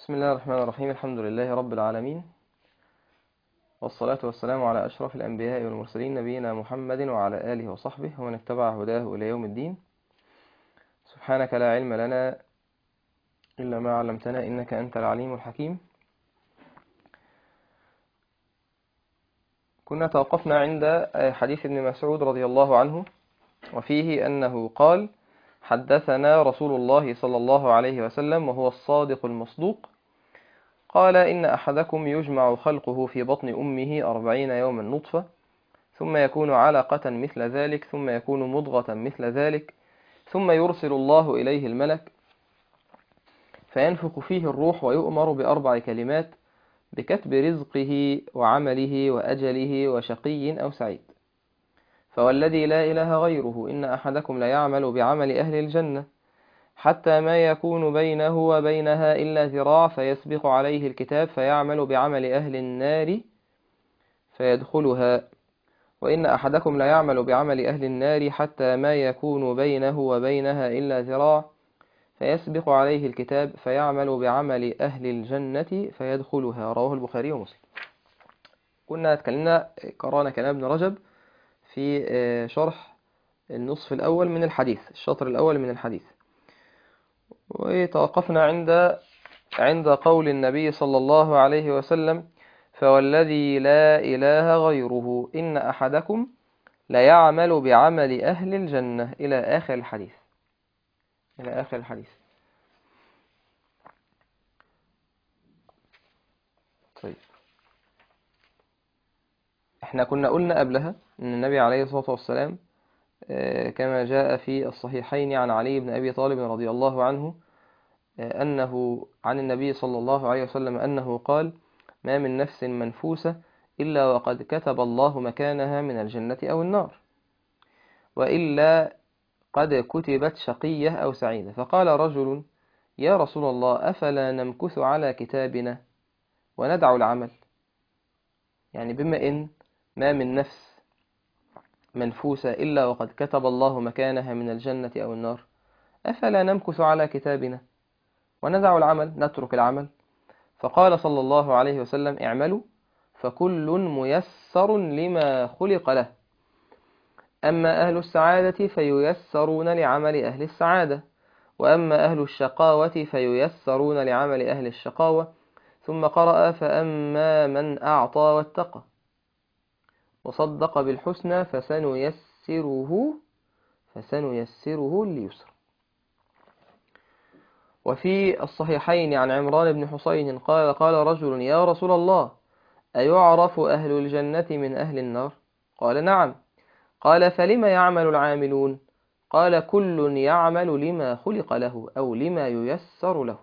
بسم الله الرحمن الرحيم الحمد لله رب العالمين والصلاة والسلام على أشرف الأنبياء والمرسلين نبينا محمد وعلى آله وصحبه ومن اتبع هداه إلى يوم الدين سبحانك لا علم لنا إلا ما علمتنا إنك أنت العليم الحكيم كنا توقفنا عند حديث ابن مسعود رضي الله عنه وفيه أنه قال حدثنا رسول الله صلى الله عليه وسلم وهو الصادق المصدوق قال إن أحدكم يجمع خلقه في بطن أمه أربعين يوما نطفة ثم يكون علقة مثل ذلك ثم يكون مضغة مثل ذلك ثم يرسل الله إليه الملك فينفخ فيه الروح ويؤمر بأربع كلمات بكتب رزقه وعمله وأجله وشقي أو سعيد فوالذي لا إله غيره إن أحدكم ليعمل بعمل أهل الجنة حتى ما يكون بينه وبينها إلا ذراع فيسبق عليه الكتاب فيعمل بعمل أهل النار فيدخلها وإن أحدكم ليعمل بعمل أهل النار حتى ما يكون بينه وبينها إلا ذراع فيسبق عليه الكتاب فيعمل بعمل أهل الجنة فيدخلها رواه البخاري ومسلم كنا اتكلمنا قرانا كلام ابن رجب في شرح النصف الأول من الحديث الشطر الأول من الحديث وتوقفنا عند عند قول النبي صلى الله عليه وسلم فوالذي لا إله غيره إن أحدكم ليعمل بعمل أهل الجنة إلى آخر الحديث إلى آخر الحديث طيب احنا كنا قلنا قبلها ان النبي عليه الصلاة والسلام كما جاء في الصحيحين عن علي بن أبي طالب رضي الله عنه أنه عن النبي صلى الله عليه وسلم أنه قال ما من نفس منفوسة إلا وقد كتب الله مكانها من الجنة أو النار وإلا قد كتبت شقية أو سعيدة فقال رجل يا رسول الله أفلا نمكث على كتابنا وندع العمل يعني بما إن ما من نفس منفوسة إلا وقد كتب الله مكانها من الجنة أو النار أفلا نمكث على كتابنا وندع العمل نترك العمل فقال صلى الله عليه وسلم اعملوا فكل ميسر لما خلق له أما أهل السعادة فييسرون لعمل أهل السعادة وأما أهل الشقاوة فييسرون لعمل أهل الشقاوة ثم قرأ فأما من أعطى واتقى وصدق بالحسنى فسنيسره فسنيسره لليسر وفي الصحيحين عن عمران بن حسين قال قال رجل يا رسول الله أيعرف أهل الجنة من أهل النار قال نعم قال فلم يعمل العاملون قال كل يعمل لما خلق له أو لما ييسر له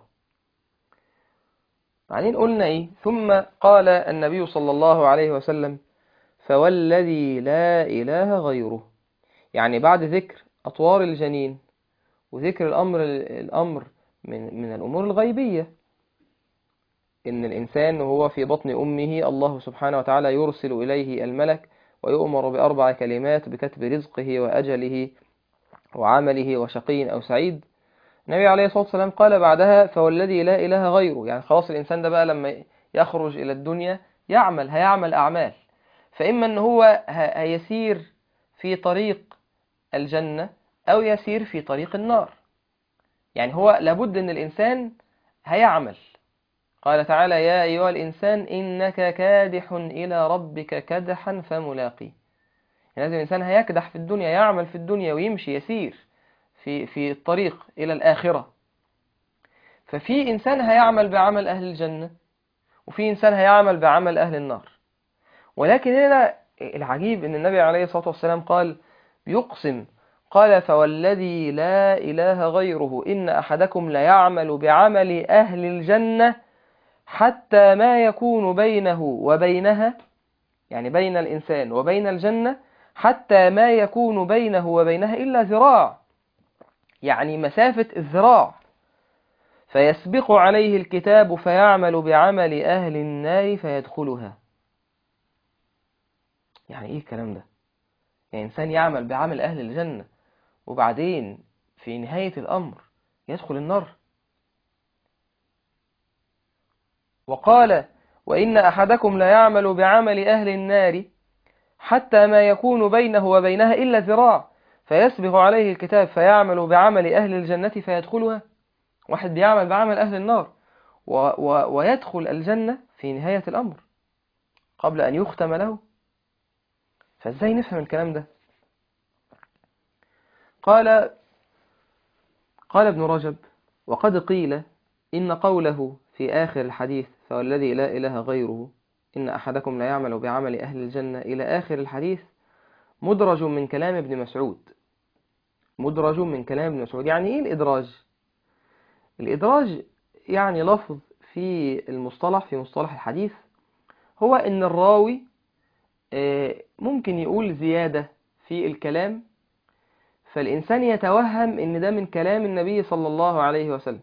بعدين قلنا إيه ثم قال النبي صلى الله عليه وسلم فوالذي لا إله غيره يعني بعد ذكر أطوار الجنين وذكر الأمر الأمر من من الأمور الغيبية إن الإنسان وهو في بطن أمه الله سبحانه وتعالى يرسل إليه الملك ويؤمر بأربع كلمات بكتب رزقه وأجله وعمله وشقي أو سعيد النبي عليه الصلاة والسلام قال بعدها فوالذي لا إله غيره يعني خلاص الإنسان ده بقى لما يخرج إلى الدنيا يعمل هيعمل أعمال فإما أن هو هيسير في طريق الجنة أو يسير في طريق النار يعني هو لابد أن الإنسان هيعمل قال تعالى يا أيها الإنسان إنك كادح إلى ربك كدحا فملاقيه يعني لازم الإنسان هيكدح في الدنيا يعمل في الدنيا ويمشي يسير في في الطريق إلى الآخرة ففي إنسان هيعمل بعمل أهل الجنة وفي إنسان هيعمل بعمل أهل النار ولكن هنا العجيب أن النبي عليه الصلاة والسلام قال بيقسم قال فوالذي لا إله غيره إن أحدكم ليعمل بعمل أهل الجنة حتى ما يكون بينه وبينها يعني بين الإنسان وبين الجنة حتى ما يكون بينه وبينها إلا ذراع يعني مسافة الذراع فيسبق عليه الكتاب فيعمل بعمل أهل النار فيدخلها يعني إيه الكلام ده يعني إنسان يعمل بعمل أهل الجنة وبعدين في نهاية الأمر يدخل النار وقال وإن أحدكم لا يعمل بعمل أهل النار حتى ما يكون بينه وبينها إلا ذراع فيسبغ عليه الكتاب فيعمل بعمل أهل الجنة فيدخلها واحد بيعمل بعمل أهل النار و و ويدخل الجنة في نهاية الأمر قبل أن يختم له فازاي نفهم الكلام ده قال قال ابن رجب وقد قيل إن قوله في آخر الحديث فوالذي لا إله غيره إن أحدكم لا يعمل بعمل أهل الجنة إلى آخر الحديث مدرج من كلام ابن مسعود مدرج من كلام ابن مسعود يعني إيه الإدراج الإدراج يعني لفظ في المصطلح في مصطلح الحديث هو إن الراوي ممكن يقول زيادة في الكلام فالإنسان يتوهم إن ده من كلام النبي صلى الله عليه وسلم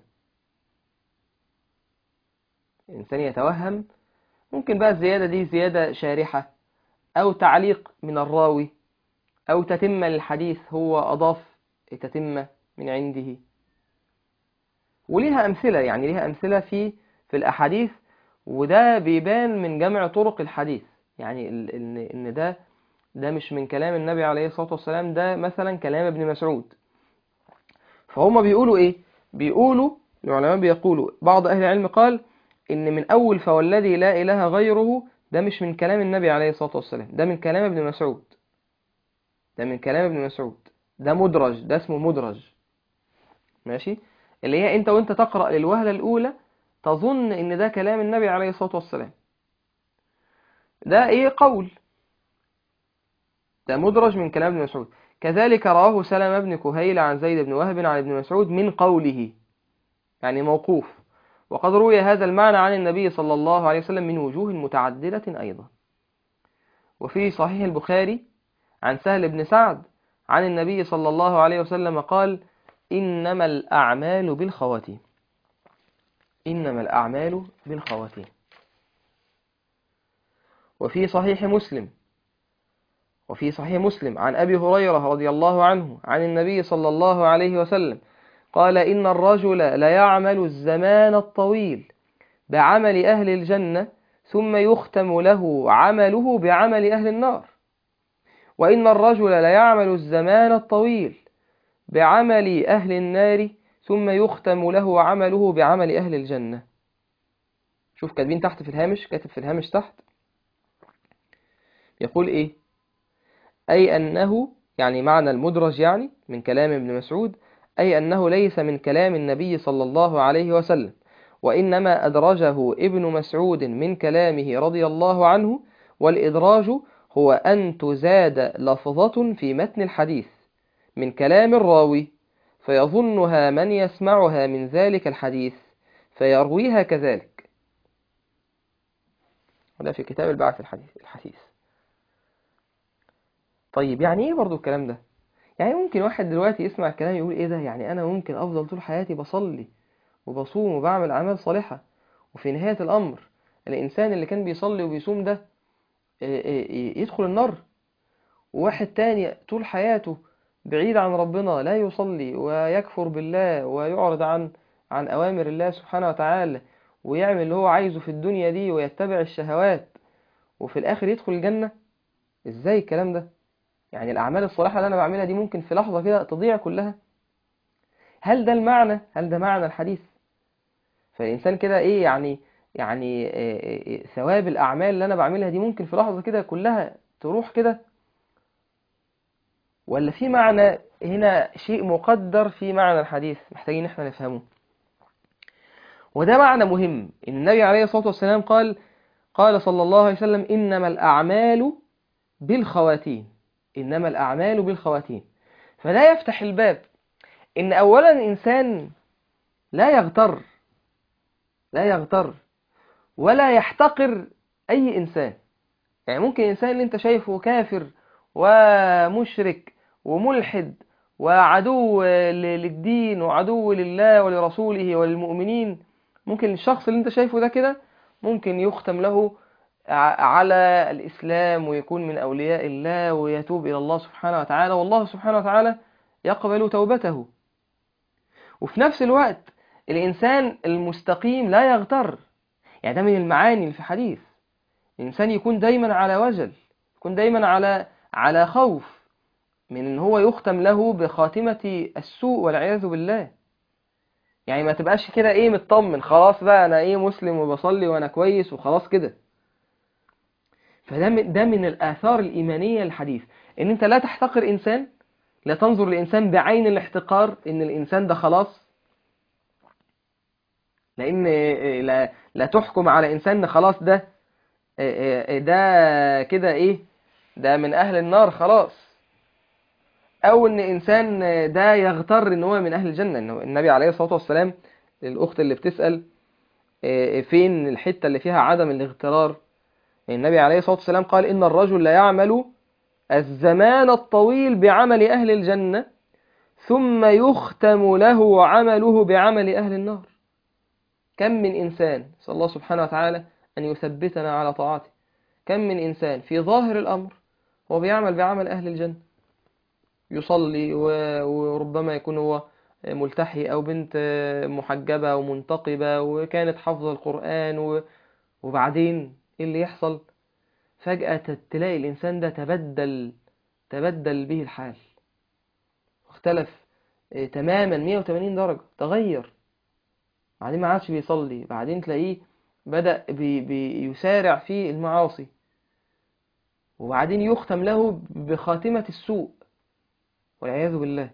الإنسان يتوهم ممكن بقى الزيادة دي زيادة شارحة أو تعليق من الراوي أو تتمة للحديث هو أضاف تتمة من عنده وليها أمثلة يعني ليها أمثلة في في الأحاديث وده بيبان من جمع طرق الحديث يعني إن إن ده ده مش من كلام النبي عليه الصلاة والسلام ده مثلا كلام ابن مسعود فهم بيقولوا إيه بيقولوا العلماء بيقولوا بعض أهل العلم قال إن من أول فوالذي لا إله غيره ده مش من كلام النبي عليه الصلاة والسلام ده من كلام ابن مسعود ده من كلام ابن مسعود ده مدرج ده اسمه مدرج ماشي اللي هي انت وانت تقرأ للوهلة الأولى تظن ان ده كلام النبي عليه الصلاة والسلام ده ايه قول ده مدرج من كلام ابن مسعود كذلك رواه سلمة بن كهيل عن زيد بن وهب عن ابن مسعود من قوله يعني موقوف وقد روي هذا المعنى عن النبي صلى الله عليه وسلم من وجوه متعددة أيضا وفي صحيح البخاري عن سهل بن سعد عن النبي صلى الله عليه وسلم قال إنما الأعمال بالخواتيم إنما الأعمال بالخواتيم وفي صحيح مسلم وفي صحيح مسلم عن أبي هريرة رضي الله عنه عن النبي صلى الله عليه وسلم قال إن الرجل ليعمل الزمان الطويل بعمل أهل الجنة ثم يختم له عمله بعمل أهل النار وإن الرجل ليعمل الزمان الطويل بعمل أهل النار ثم يختم له عمله بعمل أهل الجنة شوف كاتبين تحت في الهامش كاتب في الهامش تحت يقول إيه أي أنه يعني معنى المدرج يعني من كلام ابن مسعود أي أنه ليس من كلام النبي صلى الله عليه وسلم وإنما أدرجه ابن مسعود من كلامه رضي الله عنه والإدراج هو أن تزاد لفظة في متن الحديث من كلام الراوي فيظنها من يسمعها من ذلك الحديث فيرويها كذلك هذا في كتاب البعث الحديث الحديث طيب يعني ايه برضو الكلام ده يعني ممكن واحد دلوقتي يسمع الكلام يقول ايه ده يعني انا ممكن افضل طول حياتي بصلي وبصوم وبعمل اعمال صالحة وفي نهاية الامر الانسان اللي كان بيصلي وبيصوم ده يدخل النار وواحد تاني طول حياته بعيد عن ربنا لا يصلي ويكفر بالله ويعرض عن عن أوامر الله سبحانه وتعالى ويعمل اللي هو عايزه في الدنيا دي ويتبع الشهوات وفي الآخر يدخل الجنة إزاي الكلام ده يعني الأعمال الصالحة اللي أنا بعملها دي ممكن في لحظة كده تضيع كلها هل ده المعنى هل ده معنى الحديث فالإنسان كده إيه يعني يعني ثواب الأعمال اللي أنا بعملها دي ممكن في لحظة كده كلها تروح كده ولا في معنى هنا شيء مقدر في معنى الحديث محتاجين احنا نفهمه وده معنى مهم النبي عليه الصلاة والسلام قال قال صلى الله عليه وسلم إنما الأعمال بالخواتيم إنما الأعمال بالخواتيم فده يفتح الباب إن أولا الإنسان لا يغتر لا يغتر ولا يحتقر أي إنسان يعني ممكن إنسان اللي أنت شايفه كافر ومشرك وملحد وعدو للدين وعدو لله ولرسوله وللمؤمنين ممكن الشخص اللي انت شايفه ده كده ممكن يختم له على الإسلام ويكون من أولياء الله ويتوب إلى الله سبحانه وتعالى والله سبحانه وتعالى يقبل توبته وفي نفس الوقت الإنسان المستقيم لا يغتر يعني ده من المعاني اللي في حديث الإنسان يكون دايما على وجل يكون دايما على على خوف من ان هو يختم له بخاتمة السوء والعياذ بالله يعني ما تبقاش كده ايه مطمن خلاص بقى انا ايه مسلم وبصلي وانا كويس وخلاص كده فده من ده من الآثار الإيمانية الحديث ان انت لا تحتقر انسان لا تنظر لإنسان بعين الاحتقار ان الإنسان ده خلاص لأن لا, لا تحكم على إنسان خلاص ده ده كده إيه ده من أهل النار خلاص أو إن إنسان ده يغتر إن هو من أهل الجنة إنه النبي عليه الصلاة والسلام الأخت اللي بتسأل فين الحتة اللي فيها عدم الاغترار النبي عليه الصلاة والسلام قال إن الرجل لا يعمل الزمان الطويل بعمل أهل الجنة ثم يختم له عمله بعمل أهل النار كم من إنسان صلى الله سبحانه وتعالى أن يثبتنا على طاعته كم من إنسان في ظاهر الأمر هو بيعمل بعمل أهل الجنة يصلي وربما يكون هو ملتحي أو بنت محجبة ومنتقبة وكانت حافظة القرآن وبعدين إيه اللي يحصل فجأة تلاقي الإنسان ده تبدل تبدل به الحال اختلف تماما 180 درجة تغير بعدين ما عادش بيصلي بعدين تلاقيه بدأ بي بيسارع في المعاصي وبعدين يختم له بخاتمة السوء والعياذ بالله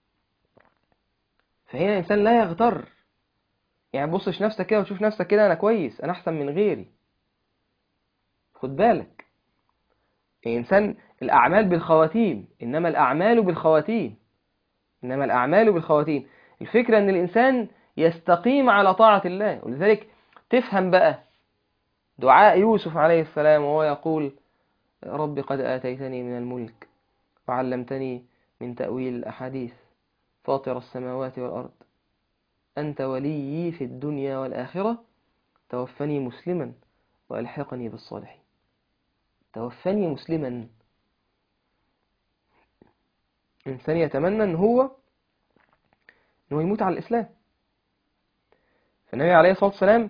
فهنا الإنسان لا يغتر يعني بصش نفسك كده وتشوف نفسك كده أنا كويس أنا أحسن من غيري خد بالك الإنسان الأعمال بالخواتيم إنما الأعمال بالخواتيم إنما الأعمال بالخواتيم الفكرة أن الإنسان يستقيم على طاعة الله ولذلك تفهم بقى دعاء يوسف عليه السلام وهو يقول رب قد آتيتني من الملك وعلمتني من تأويل الأحاديث فاطر السماوات والأرض أنت وليي في الدنيا والآخرة توفني مسلما وألحقني بالصالحين توفني مسلما إنسان يتمنى أن هو أنه يموت على الإسلام فالنبي عليه الصلاة والسلام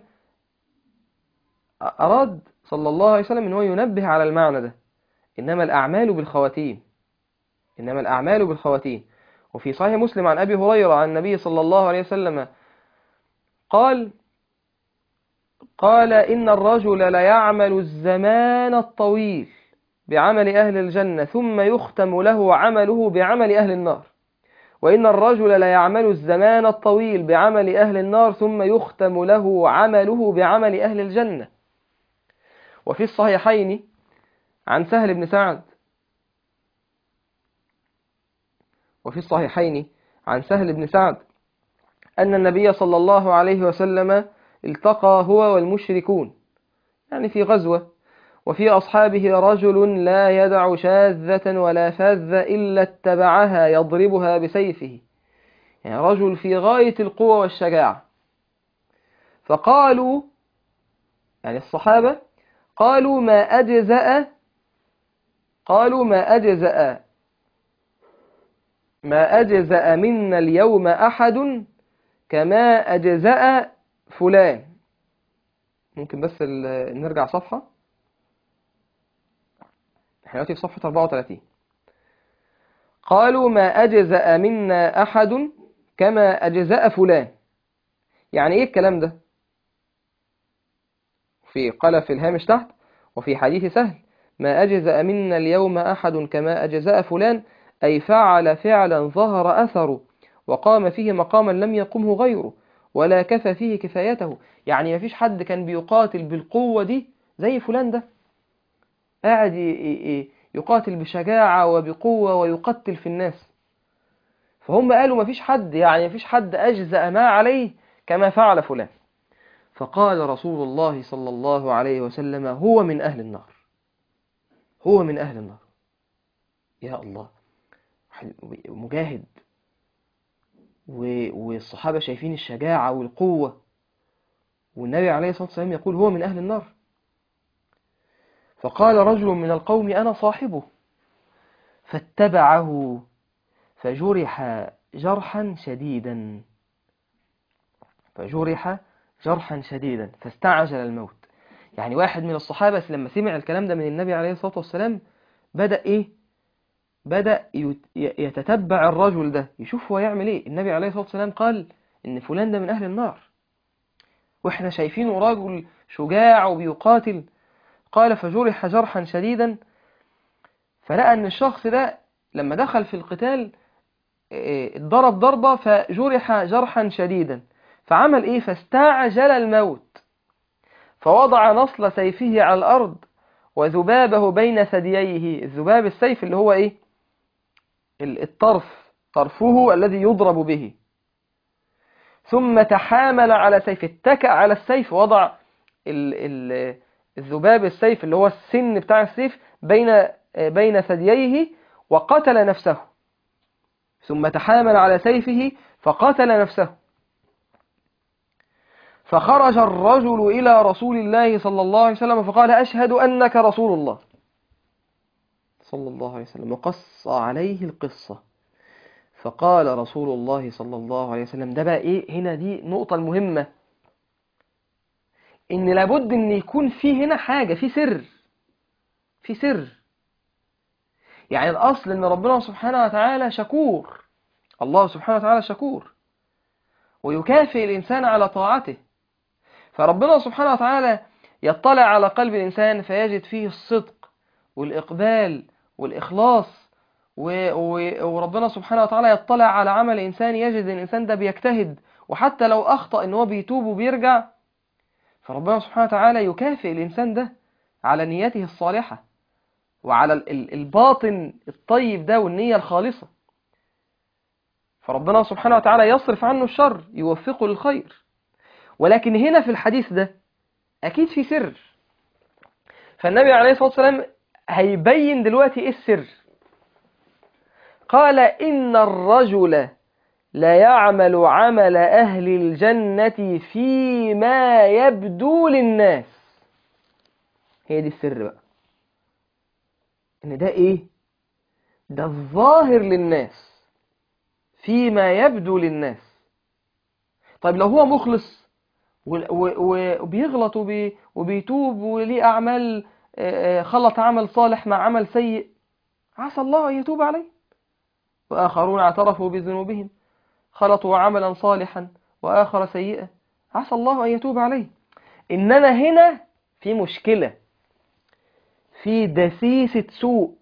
أراد صلى الله عليه وسلم أن هو ينبه على المعنى ده إنما الأعمال بالخواتيم إنما الأعمال بالخواتيم وفي صحيح مسلم عن أبي هريرة عن النبي صلى الله عليه وسلم قال قال إن الرجل ليعمل الزمان الطويل بعمل أهل الجنة ثم يختم له عمله بعمل أهل النار وإن الرجل ليعمل الزمان الطويل بعمل أهل النار ثم يختم له عمله بعمل أهل الجنة وفي الصحيحين عن سهل بن سعد وفي الصحيحين عن سهل بن سعد أن النبي صلى الله عليه وسلم التقى هو والمشركون يعني في غزوة وفي أصحابه رجل لا يدع شاذة ولا فاذة إلا اتبعها يضربها بسيفه يعني رجل في غاية القوة والشجاعة فقالوا يعني الصحابة قالوا ما أجزأ قالوا ما أجزأ ما أجزأ منا اليوم أحد كما أجزأ فلان ممكن بس نرجع صفحة احنا دلوقتي في صفحة 34 قالوا ما أجزأ منا أحد كما أجزأ فلان يعني إيه الكلام ده في قال في الهامش تحت وفي حديث سهل ما أجزأ منا اليوم أحد كما أجزأ فلان أي فعل فعلا ظهر أثره وقام فيه مقاما لم يقمه غيره ولا كفى فيه كفايته يعني ما فيش حد كان بيقاتل بالقوة دي زي فلان ده قاعد يقاتل بشجاعة وبقوة ويقتل في الناس فهم قالوا ما فيش حد يعني ما فيش حد أجزأ ما عليه كما فعل فلان فقال رسول الله صلى الله عليه وسلم هو من أهل النار هو من أهل النار يا الله مجاهد والصحابة شايفين الشجاعة والقوة والنبي عليه الصلاة والسلام يقول هو من أهل النار فقال رجل من القوم أنا صاحبه فاتبعه فجرح جرحا شديدا فجرح جرحا شديدا فاستعجل الموت يعني واحد من الصحابة لما سمع الكلام ده من النبي عليه الصلاة والسلام بدأ إيه بدأ يت- ي- يتتبع الرجل ده يشوف هو يعمل إيه النبي عليه الصلاة والسلام قال إن فلان ده من أهل النار وإحنا شايفينه رجل شجاع وبيقاتل قال فجرح جرحا شديدا فلقى ان الشخص ده لما دخل في القتال إيه، اتضرب ضربة فجرح جرحا شديدا فعمل ايه فاستعجل الموت فوضع نصل سيفه على الارض وذبابه بين ثدييه الذباب السيف اللي هو ايه ال- الطرف طرفه الذي يضرب به ثم تحامل على سيف اتكأ على السيف وضع ال ال الذباب السيف اللي هو السن بتاع السيف بين بين ثدييه وقتل نفسه ثم تحامل على سيفه فقتل نفسه فخرج الرجل إلى رسول الله صلى الله عليه وسلم فقال أشهد أنك رسول الله صلى الله عليه وسلم وقص عليه القصة فقال رسول الله صلى الله عليه وسلم ده بقى إيه هنا دي نقطة المهمة إن لابد إن يكون في هنا حاجة في سر في سر يعني الأصل إن ربنا سبحانه وتعالى شكور الله سبحانه وتعالى شكور ويكافئ الإنسان على طاعته فربنا سبحانه وتعالى يطلع على قلب الإنسان فيجد فيه الصدق والإقبال والإخلاص و... و... وربنا سبحانه وتعالى يطلع على عمل الإنسان يجد إن الإنسان ده بيجتهد وحتى لو أخطأ إن هو بيتوب وبيرجع فربنا سبحانه وتعالى يكافئ الإنسان ده على نيته الصالحة وعلى ال- ال- الباطن الطيب ده والنية الخالصة فربنا سبحانه وتعالى يصرف عنه الشر يوفقه للخير ولكن هنا في الحديث ده أكيد في سر فالنبي عليه الصلاة والسلام هيبين دلوقتي إيه السر قال إن الرجل لا يعمل عمل أهل الجنة فيما يبدو للناس هي دي السر بقى إن ده إيه ده الظاهر للناس فيما يبدو للناس طيب لو هو مخلص و- و- و- وبيغلط وبي- وبيتوب وليه أعمال آه، آه، خلط عمل صالح مع عمل سيء عسى الله أن يتوب عليه وآخرون اعترفوا بذنوبهم خلطوا عملا صالحا وآخر سيئا عسى الله أن يتوب عليه إنما هنا في مشكلة في دسيسة سوء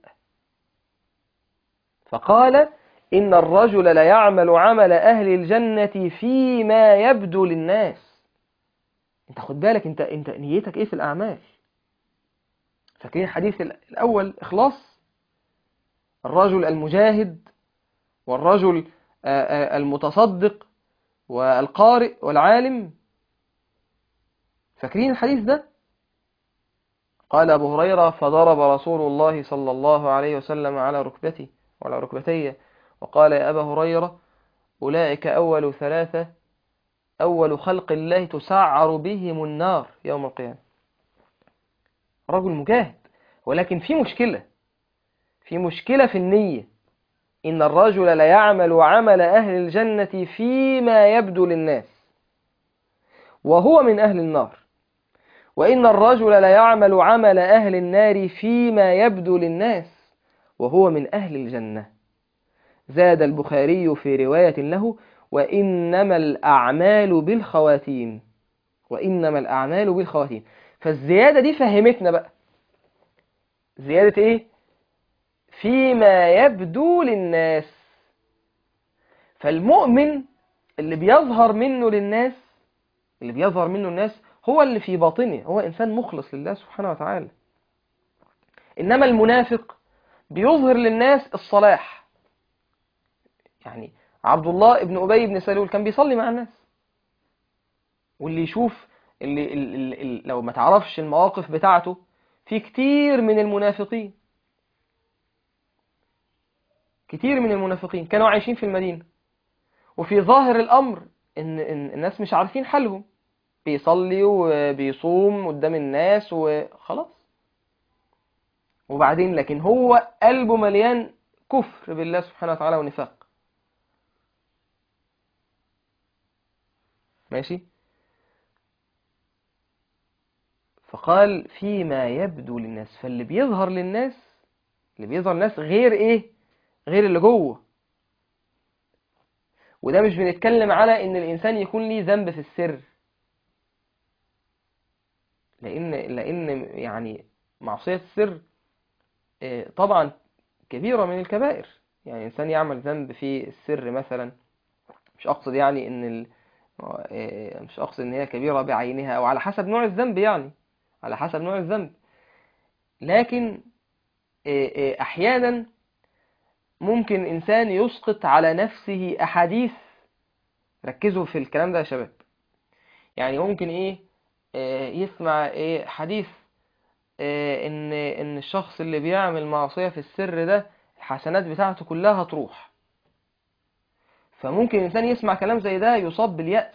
فقال إن الرجل ليعمل عمل أهل الجنة فيما يبدو للناس انت خد بالك انت انت نيتك ايه في الأعمال فاكرين الحديث الأول إخلاص الرجل المجاهد والرجل آه، آه، المتصدق والقارئ والعالم فاكرين الحديث ده قال أبو هريرة فضرب رسول الله صلى الله عليه وسلم على ركبتي وعلى ركبتي وقال يا أبا هريرة أولئك أول ثلاثة أول خلق الله تسعر بهم النار يوم القيامة رجل مجاهد ولكن في مشكلة في مشكلة في النية إن الرجل ليعمل عمل أهل الجنة فيما يبدو للناس وهو من أهل النار وإن الرجل ليعمل عمل أهل النار فيما يبدو للناس وهو من أهل الجنة زاد البخاري في رواية له وإنما الأعمال بالخواتيم وإنما الأعمال بالخواتيم فالزيادة دي فهمتنا بقى زيادة إيه؟ فيما يبدو للناس فالمؤمن اللي بيظهر منه للناس اللي بيظهر منه الناس هو اللي في باطنه هو إنسان مخلص لله سبحانه وتعالى إنما المنافق بيظهر للناس الصلاح يعني عبد الله ابن أبي بن سلول كان بيصلي مع الناس واللي يشوف اللي, اللي, اللي لو ما تعرفش المواقف بتاعته في كتير من المنافقين كتير من المنافقين كانوا عايشين في المدينة وفي ظاهر الأمر إن, إن الناس مش عارفين حالهم بيصلي وبيصوم قدام الناس وخلاص وبعدين لكن هو قلبه مليان كفر بالله سبحانه وتعالى ونفاق ماشي فقال فيما يبدو للناس فاللي بيظهر للناس اللي بيظهر للناس غير ايه غير اللي جوه وده مش بنتكلم على ان الانسان يكون ليه ذنب في السر لان لان يعني معصية السر آه، طبعا كبيرة من الكبائر يعني انسان يعمل ذنب في السر مثلا مش اقصد يعني ان ال... آه، مش اقصد ان هي كبيرة بعينها او على حسب نوع الذنب يعني على حسب نوع الذنب لكن آه، آه، احيانا ممكن انسان يسقط على نفسه احاديث ركزوا في الكلام ده يا شباب يعني ممكن ايه آه، يسمع ايه حديث آه، ان ان الشخص اللي بيعمل معصية في السر ده الحسنات بتاعته كلها هتروح فممكن الانسان يسمع كلام زي ده يصاب باليأس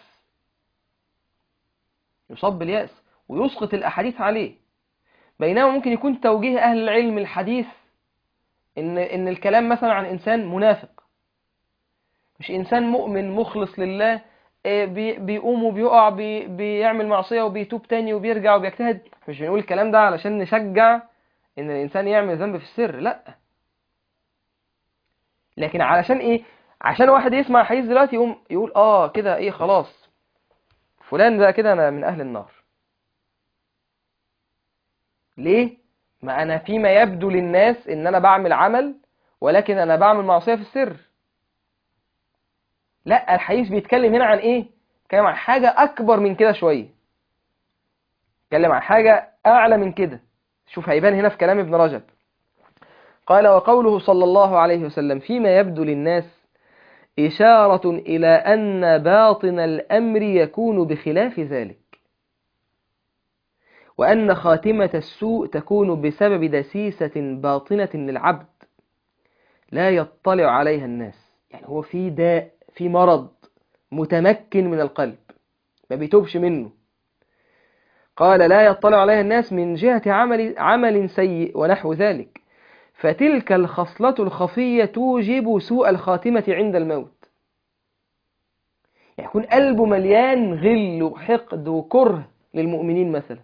يصاب باليأس ويسقط الاحاديث عليه بينما ممكن يكون توجيه اهل العلم الحديث ان ان الكلام مثلا عن انسان منافق مش انسان مؤمن مخلص لله آه، بي- بيقوم وبيقع بي- بيعمل معصية وبيتوب تاني وبيرجع وبيجتهد مش بنقول الكلام ده علشان نشجع ان الانسان يعمل ذنب في السر لا لكن علشان ايه عشان واحد يسمع حديث دلوقتي يقوم يقول اه كده ايه خلاص فلان ده كده انا من اهل النار ليه ما انا فيما يبدو للناس ان انا بعمل عمل ولكن انا بعمل معصية في السر لا الحديث بيتكلم هنا عن ايه بيتكلم عن حاجة اكبر من كده شوية بيتكلم عن حاجة اعلى من كده شوف هيبان هنا في كلام ابن رجب قال وقوله صلى الله عليه وسلم فيما يبدو للناس إشارة إلى أن باطن الأمر يكون بخلاف ذلك وأن خاتمة السوء تكون بسبب دسيسة باطنة للعبد لا يطلع عليها الناس يعني هو في داء في مرض متمكن من القلب ما بيتوبش منه قال لا يطلع عليها الناس من جهة عمل, عمل سيء ونحو ذلك فتلك الخصلة الخفية توجب سوء الخاتمة عند الموت يعني يكون قلبه مليان غل وحقد وكره للمؤمنين مثلا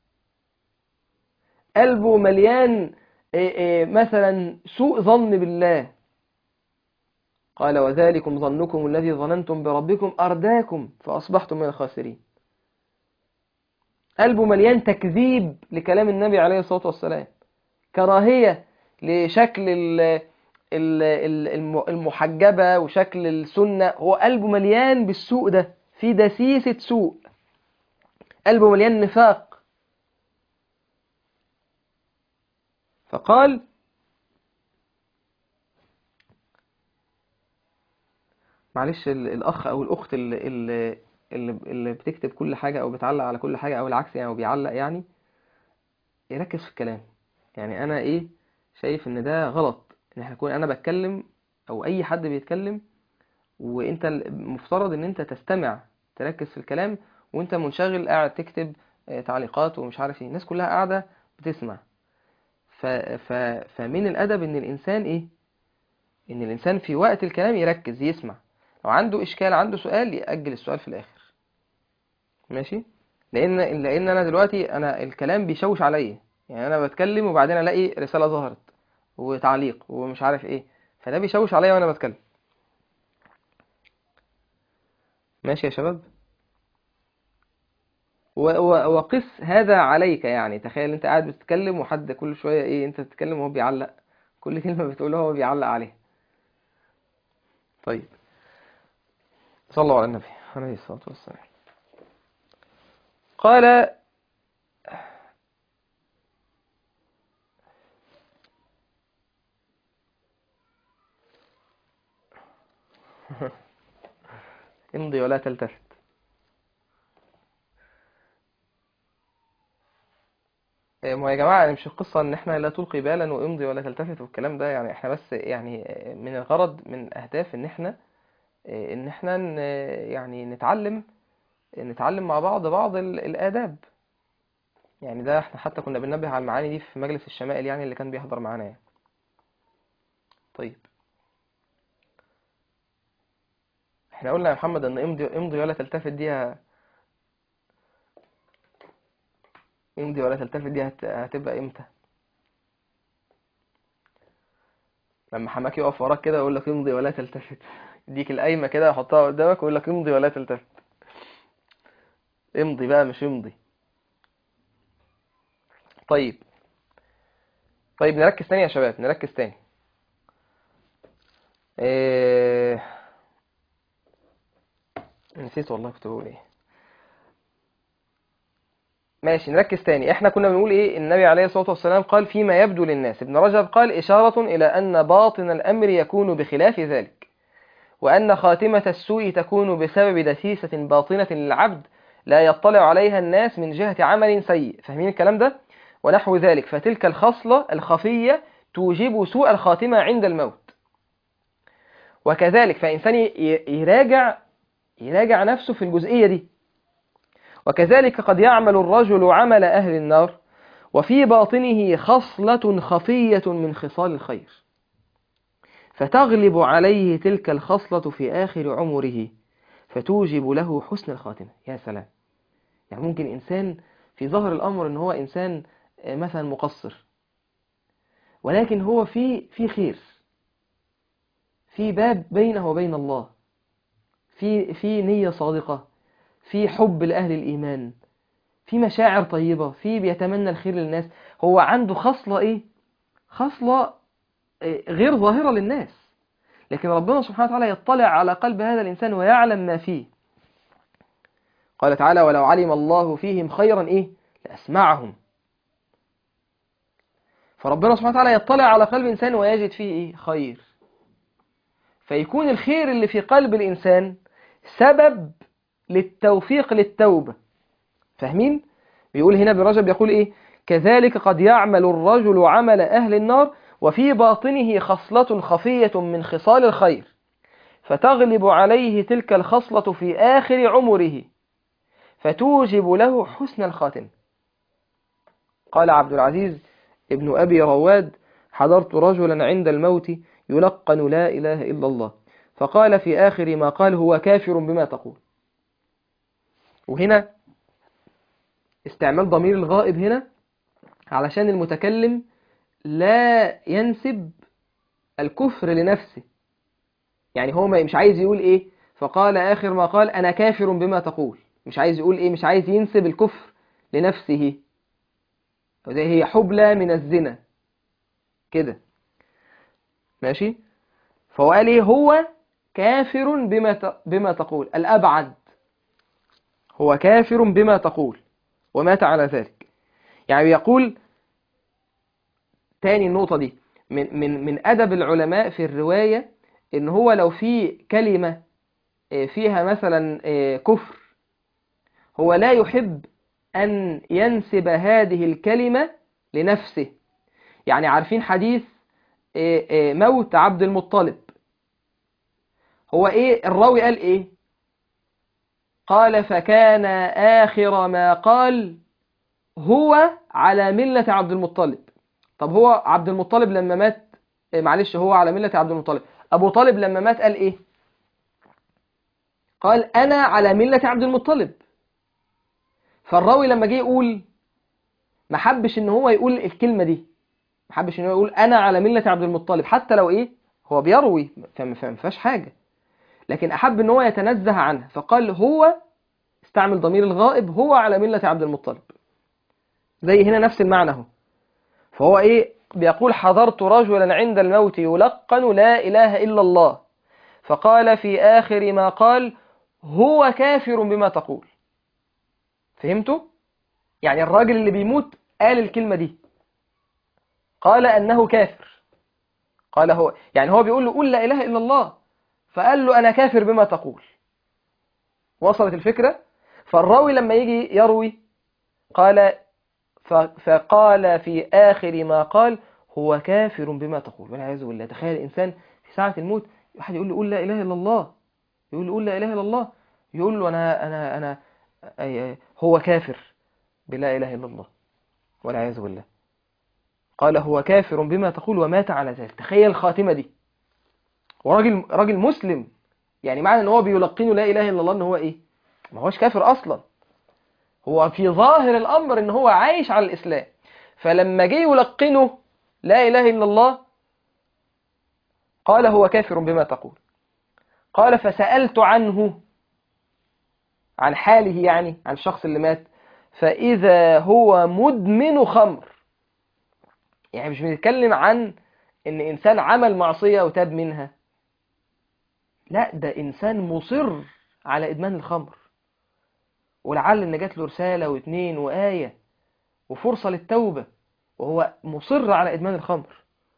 قلبه مليان إيه إيه مثلا سوء ظن بالله قال وذلكم ظنكم الذي ظننتم بربكم أرداكم فأصبحتم من الخاسرين قلبه مليان تكذيب لكلام النبي عليه الصلاة والسلام كراهية لشكل ال- ال- ال- الم- المحجبة وشكل السنة هو قلبه مليان بالسوء ده في دسيسة سوء قلبه مليان نفاق فقال معلش ال- الأخ أو الأخت اللي, اللي, اللي, اللي بتكتب كل حاجة أو بتعلق على كل حاجة أو العكس يعني وبيعلق يعني يركز في الكلام يعني أنا إيه شايف إن ده غلط إن إحنا نكون أنا بتكلم أو أي حد بيتكلم وأنت المفترض إن أنت تستمع تركز في الكلام وأنت منشغل قاعد تكتب آه، تعليقات ومش عارف إيه الناس كلها قاعدة بتسمع ف... ف... فمن الأدب إن الإنسان إيه إن الإنسان في وقت الكلام يركز يسمع لو عنده إشكال عنده سؤال يأجل السؤال في الآخر ماشي لأن لأن أنا دلوقتي أنا الكلام بيشوش عليا يعني أنا بتكلم وبعدين ألاقي رسالة ظهرت وتعليق ومش عارف إيه فده بيشوش عليا وأنا بتكلم ماشي يا شباب و- و- وقس هذا عليك يعني تخيل انت قاعد بتتكلم وحد كل شوية ايه انت بتتكلم وهو بيعلق كل كلمة بتقولها هو بيعلق عليها طيب صلوا على النبي عليه الصلاة والسلام قال امضي ولا تلتفت إيه، ما هو يا جماعة يعني مش القصة ان احنا لا تلقي بالا وامضي ولا تلتفت والكلام ده يعني احنا بس يعني من الغرض من اهداف ان احنا إيه، ان احنا ن- يعني نتعلم نتعلم مع بعض بعض ال- الآداب يعني ده احنا حتى كنا بننبه على المعاني دي في مجلس الشمائل يعني اللي كان بيحضر معانا يعني طيب احنا قلنا يا محمد ان امضي امضي ولا تلتفت دي ه- امضي ولا تلتفت دي هت... هتبقى امتى لما حماك يقف وراك كده يقول لك امضي ولا تلتفت يديك القايمة كده يحطها قدامك ويقول لك امضي ولا تلتفت امضي بقى مش امضي طيب طيب نركز تاني يا شباب نركز تاني إيه... نسيت والله كنت بقول ايه ماشي نركز تاني احنا كنا بنقول ايه النبي عليه الصلاة والسلام قال فيما يبدو للناس ابن رجب قال إشارة إلى أن باطن الأمر يكون بخلاف ذلك وأن خاتمة السوء تكون بسبب دسيسة باطنة للعبد لا يطلع عليها الناس من جهة عمل سيء فاهمين الكلام ده ونحو ذلك فتلك الخصلة الخفية توجب سوء الخاتمة عند الموت وكذلك فإنسان يراجع يراجع نفسه في الجزئية دي وكذلك قد يعمل الرجل عمل أهل النار وفي باطنه خصلة خفية من خصال الخير فتغلب عليه تلك الخصلة في آخر عمره فتوجب له حسن الخاتمة يا سلام يعني ممكن إنسان في ظهر الأمر إن هو إنسان مثلا مقصر ولكن هو في في خير في باب بينه وبين الله في في نية صادقة في حب لأهل الإيمان في مشاعر طيبة في بيتمنى الخير للناس هو عنده خصلة إيه خصلة غير ظاهرة للناس لكن ربنا سبحانه وتعالى يطلع على قلب هذا الإنسان ويعلم ما فيه قال تعالى ولو علم الله فيهم خيرا إيه لأسمعهم فربنا سبحانه وتعالى يطلع على قلب الإنسان ويجد فيه إيه خير فيكون الخير اللي في قلب الإنسان سبب للتوفيق للتوبة فاهمين؟ بيقول هنا ابن رجب يقول إيه كذلك قد يعمل الرجل عمل أهل النار وفي باطنه خصلة خفية من خصال الخير فتغلب عليه تلك الخصلة في آخر عمره فتوجب له حسن الخاتم قال عبد العزيز ابن أبي رواد حضرت رجلا عند الموت يلقن لا إله إلا الله فقال في آخر ما قال هو كافر بما تقول وهنا استعمال ضمير الغائب هنا علشان المتكلم لا ينسب الكفر لنفسه يعني هو مش عايز يقول ايه فقال آخر ما قال أنا كافر بما تقول مش عايز يقول ايه مش عايز ينسب الكفر لنفسه وده هي حبلى من الزنا كده ماشي فهو قال ايه هو كافر بما بما تقول الأبعد هو كافر بما تقول ومات على ذلك يعني بيقول تاني النقطة دي من من من أدب العلماء في الرواية إن هو لو في كلمة فيها مثلا كفر هو لا يحب أن ينسب هذه الكلمة لنفسه يعني عارفين حديث موت عبد المطلب هو إيه الراوي قال إيه قال فكان آخر ما قال هو على ملة عبد المطلب طب هو عبد المطلب لما مات معلش هو على ملة عبد المطلب أبو طالب لما مات قال إيه قال أنا على ملة عبد المطلب فالراوي لما جه يقول ما حبش ان هو يقول الكلمة دي ما حبش ان هو يقول انا على ملة عبد المطلب حتى لو ايه هو بيروي فما فيهاش حاجة لكن احب ان هو يتنزه عنها فقال هو استعمل ضمير الغائب هو على ملة عبد المطلب زي هنا نفس المعنى اهو فهو ايه بيقول حضرت رجلا عند الموت يلقن لا اله الا الله فقال في اخر ما قال هو كافر بما تقول فهمتوا؟ يعني الراجل اللي بيموت قال الكلمة دي قال أنه كافر قال هو يعني هو بيقول له قول لا إله إلا الله فقال له أنا كافر بما تقول وصلت الفكرة فالراوي لما يجي يروي قال فقال في آخر ما قال هو كافر بما تقول والعياذ بالله تخيل الإنسان في ساعة الموت واحد يقول له قول لا إله إلا الله يقول له قول لا إله إلا الله يقول له أنا أنا أنا أي أي هو كافر بلا إله إلا الله والعياذ بالله قال هو كافر بما تقول ومات على ذلك تخيل الخاتمة دي وراجل راجل مسلم يعني معنى ان هو بيلقنه لا إله إلا الله ان هو ايه ما هوش كافر أصلا هو في ظاهر الأمر إن هو عايش على الإسلام فلما جه يلقنه لا إله إلا الله قال هو كافر بما تقول قال فسألت عنه عن حاله يعني عن الشخص اللي مات فإذا هو مدمن خمر يعني مش بنتكلم عن إن إنسان عمل معصية وتاب منها لا ده إنسان مصر على إدمان الخمر ولعل إن جات له رسالة واتنين وآية وفرصة للتوبة وهو مصر على إدمان الخمر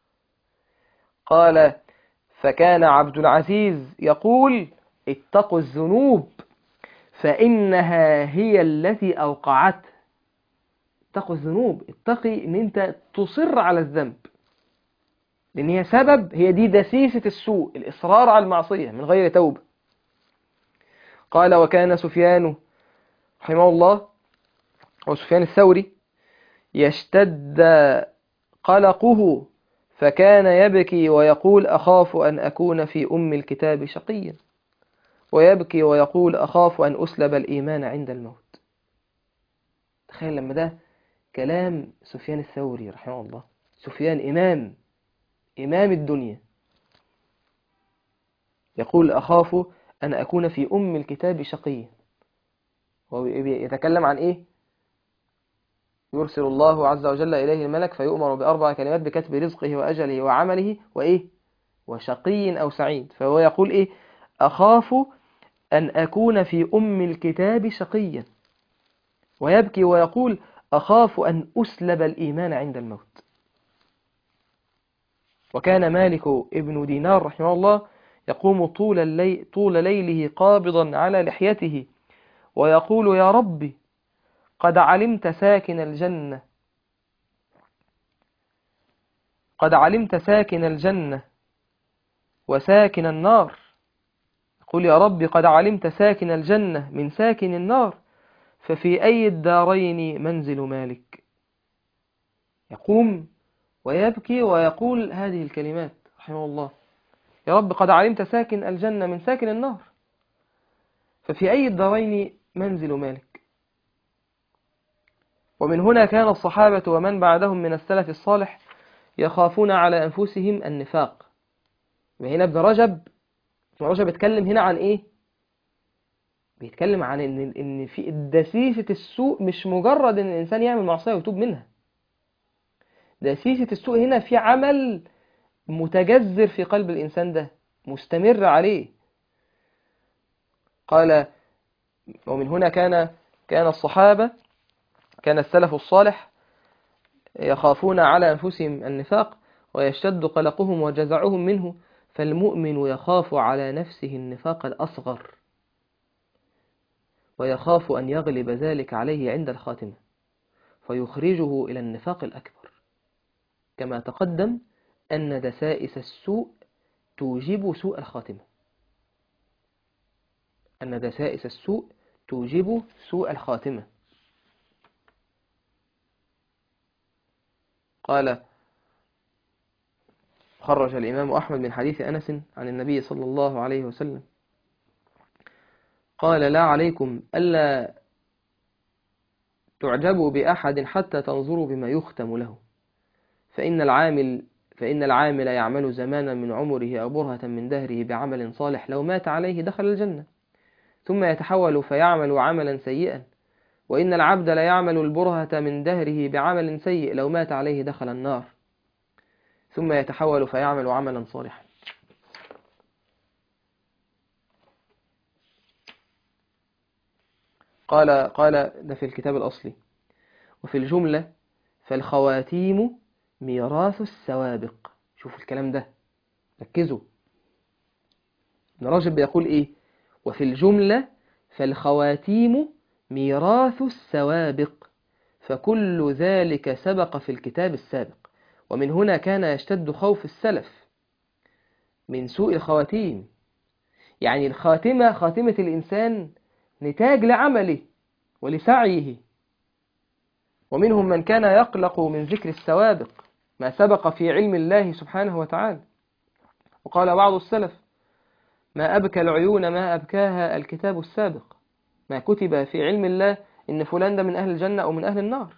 قال فكان عبد العزيز يقول اتقوا الذنوب فإنها هي التي أوقعته اتقوا الذنوب اتقي ان انت تصر على الذنب لان هي سبب هي دي دسيسة السوء الإصرار على المعصية من غير توبة قال وكان سفيان رحمه الله هو سفيان الثوري يشتد قلقه فكان يبكي ويقول أخاف أن أكون في أم الكتاب شقيا ويبكي ويقول أخاف أن أسلب الإيمان عند الموت تخيل لما ده كلام سفيان الثوري رحمه الله سفيان إمام إمام الدنيا يقول أخاف أن أكون في أم الكتاب شقيا هو يتكلم عن إيه يرسل الله عز وجل إليه الملك فيؤمر بأربع كلمات بكتب رزقه وأجله وعمله وإيه وشقي أو سعيد فهو يقول إيه أخاف أن أكون في أم الكتاب شقيا ويبكي ويقول أخاف أن أسلب الإيمان عند الموت وكان مالك ابن دينار رحمه الله يقوم طول, الليل طول ليله قابضا على لحيته ويقول يا ربي قد علمت ساكن الجنة قد علمت ساكن الجنة وساكن النار يقول يا رب قد علمت ساكن الجنة من ساكن النار ففي أي الدارين منزل مالك يقوم ويبكي ويقول هذه الكلمات رحمه الله يا رب قد علمت ساكن الجنة من ساكن النار ففي أي الدارين منزل مالك ومن هنا كان الصحابة ومن بعدهم من السلف الصالح يخافون على أنفسهم النفاق وهنا ابن رجب ابن رجب بيتكلم هنا عن إيه بيتكلم عن إن إن في دسيسة السوء مش مجرد إن الإنسان يعمل معصية ويتوب منها دسيسة السوء هنا في عمل متجذر في قلب الإنسان ده مستمر عليه قال ومن هنا كان كان الصحابة كان السلف الصالح يخافون على أنفسهم النفاق ويشتد قلقهم وجزعهم منه فالمؤمن يخاف على نفسه النفاق الأصغر ويخاف أن يغلب ذلك عليه عند الخاتمة فيخرجه إلى النفاق الأكبر كما تقدم أن دسائس السوء توجب سوء الخاتمة أن دسائس السوء توجب سوء الخاتمة قال خرج الإمام أحمد من حديث أنس عن النبي صلى الله عليه وسلم قال لا عليكم ألا تعجبوا بأحد حتى تنظروا بما يختم له فإن العامل فإن العامل يعمل زمانا من عمره أو برهة من دهره بعمل صالح لو مات عليه دخل الجنة ثم يتحول فيعمل عملا سيئا وإن العبد لا يعمل البرهة من دهره بعمل سيء لو مات عليه دخل النار ثم يتحول فيعمل عملا صالحا قال قال ده في الكتاب الأصلي وفي الجملة فالخواتيم ميراث السوابق شوفوا الكلام ده ركزوا ابن رجب بيقول ايه وفي الجملة فالخواتيم ميراث السوابق فكل ذلك سبق في الكتاب السابق ومن هنا كان يشتد خوف السلف من سوء الخواتيم يعني الخاتمة خاتمة الإنسان نتاج لعمله ولسعيه ومنهم من كان يقلق من ذكر السوابق ما سبق في علم الله سبحانه وتعالى وقال بعض السلف ما أبكى العيون ما أبكاها الكتاب السابق ما كتب في علم الله إن فلان ده من أهل الجنة أو من أهل النار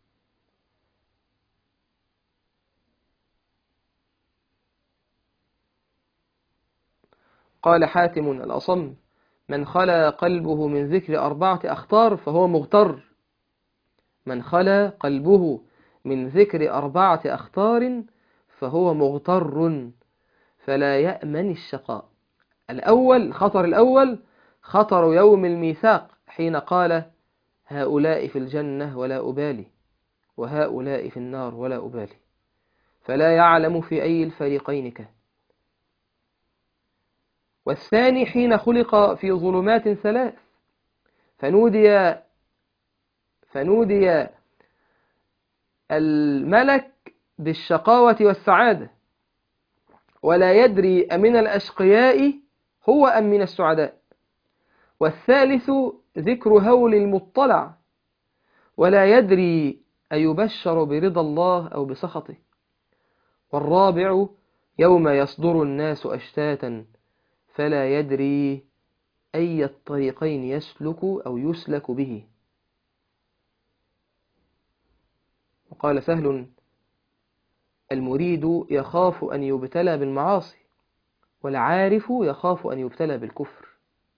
قال حاتم الأصم من خلا قلبه من ذكر أربعة أخطار فهو مغتر من خلا قلبه من ذكر أربعة أخطار فهو مغتر فلا يأمن الشقاء الأول خطر الأول خطر يوم الميثاق حين قال هؤلاء في الجنة ولا أبالي وهؤلاء في النار ولا أبالي فلا يعلم في أي الفريقين كان والثاني حين خلق في ظلمات ثلاث فنودي فنودي الملك بالشقاوة والسعادة ولا يدري أمن الأشقياء هو أم من السعداء والثالث ذكر هول المطلع ولا يدري أيبشر برضا الله أو بسخطه والرابع يوم يصدر الناس أشتاتا فلا يدري أي الطريقين يسلك أو يسلك به وقال سهل المريد يخاف أن يبتلى بالمعاصي والعارف يخاف أن يبتلى بالكفر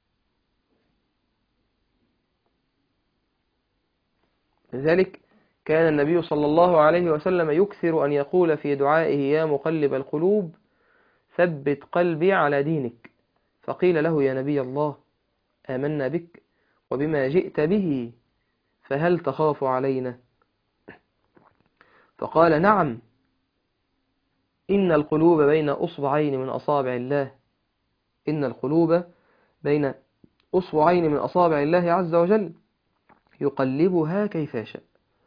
لذلك كان النبي صلى الله عليه وسلم يكثر أن يقول في دعائه يا مقلب القلوب ثبت قلبي على دينك فقيل له يا نبي الله آمنا بك وبما جئت به فهل تخاف علينا فقال نعم إن القلوب بين أصبعين من أصابع الله إن القلوب بين أصبعين من أصابع الله عز وجل يقلبها كيف يشاء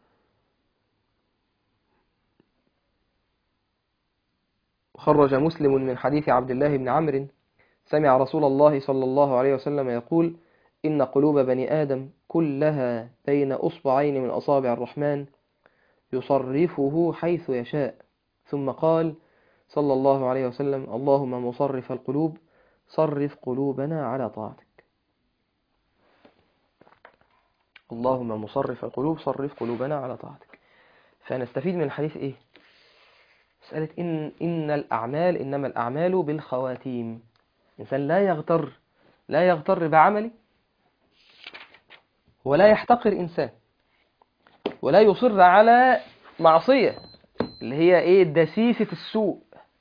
خرج مسلم من حديث عبد الله بن عمرو سمع رسول الله صلى الله عليه وسلم يقول إن قلوب بني آدم كلها بين أصبعين من أصابع الرحمن يصرفه حيث يشاء ثم قال صلى الله عليه وسلم اللهم مصرف القلوب صرف قلوبنا على طاعتك اللهم مصرف القلوب صرف قلوبنا على طاعتك فنستفيد من الحديث إيه مسألة إن, إن الأعمال إنما الأعمال بالخواتيم الإنسان لا يغتر لا يغتر بعمله ولا يحتقر إنسان ولا يصر على معصية اللي هي إيه دسيسة السوء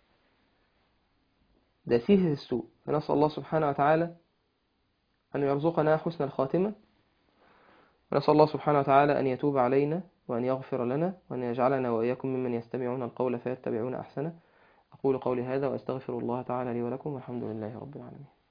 دسيسة السوء فنسأل الله سبحانه وتعالى أن يرزقنا حسن الخاتمة ونسأل الله سبحانه وتعالى أن يتوب علينا وأن يغفر لنا وأن يجعلنا وإياكم ممن يستمعون القول فيتبعون أحسنه أقول قولي هذا وأستغفر الله تعالى لي ولكم والحمد لله رب العالمين